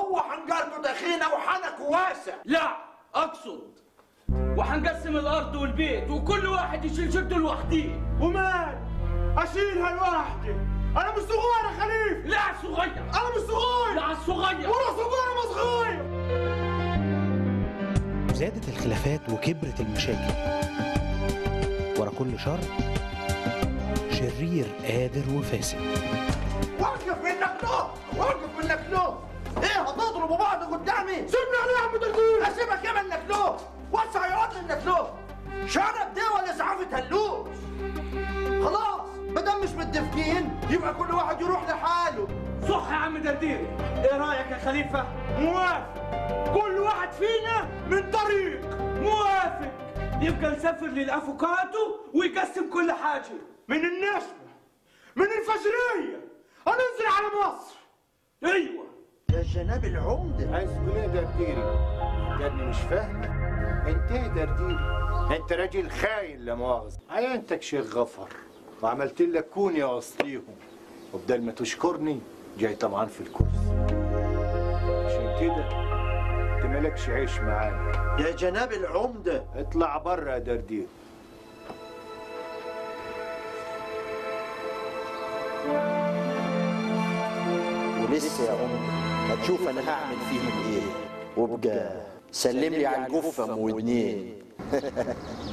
هو حنجرته تخينه وحنك واسع لا اقصد وحنقسم الارض والبيت وكل واحد يشيل شده لوحده ومال اشيلها لوحدي انا مش صغير يا خليفه لا صغير انا مش صغير لا صغير ولا صغير ما صغير زادت الخلافات وكبرت المشاكل ورا كل شر شرير قادر وفاسد وقف منك له وقف منك له ايه هتضربوا بعض قدامي سيبني عليه يا عم ترتيب اسيبك ايه منك له وسع يقعد منك له شرب دي ولا اسعاف هلوش خلاص مادام مش متفقين يبقى كل واحد يروح لحاله صح يا عم درديري ايه رايك يا خليفه موافق كل واحد فينا من طريق موافق يبقى نسافر للافوكاتو ويقسم كل حاجه من النسبه من الفجريه هننزل على مصر ايوه يا جناب العمده عايز تقول ايه درديري؟ ده ابني مش فاهمك انت ايه درديري؟ انت راجل خاين لا مؤاخذة عينتك شيخ غفر وعملت لك كوني وسطيهم وبدل ما تشكرني جاي طبعا في الكرسي عشان كده انت مالكش عيش معانا يا جناب العمده اطلع بره يا دردير ولسه يا عمر هتشوف انا هعمل فيهم ايه وابقى سلم لي على الجفة ام ودنين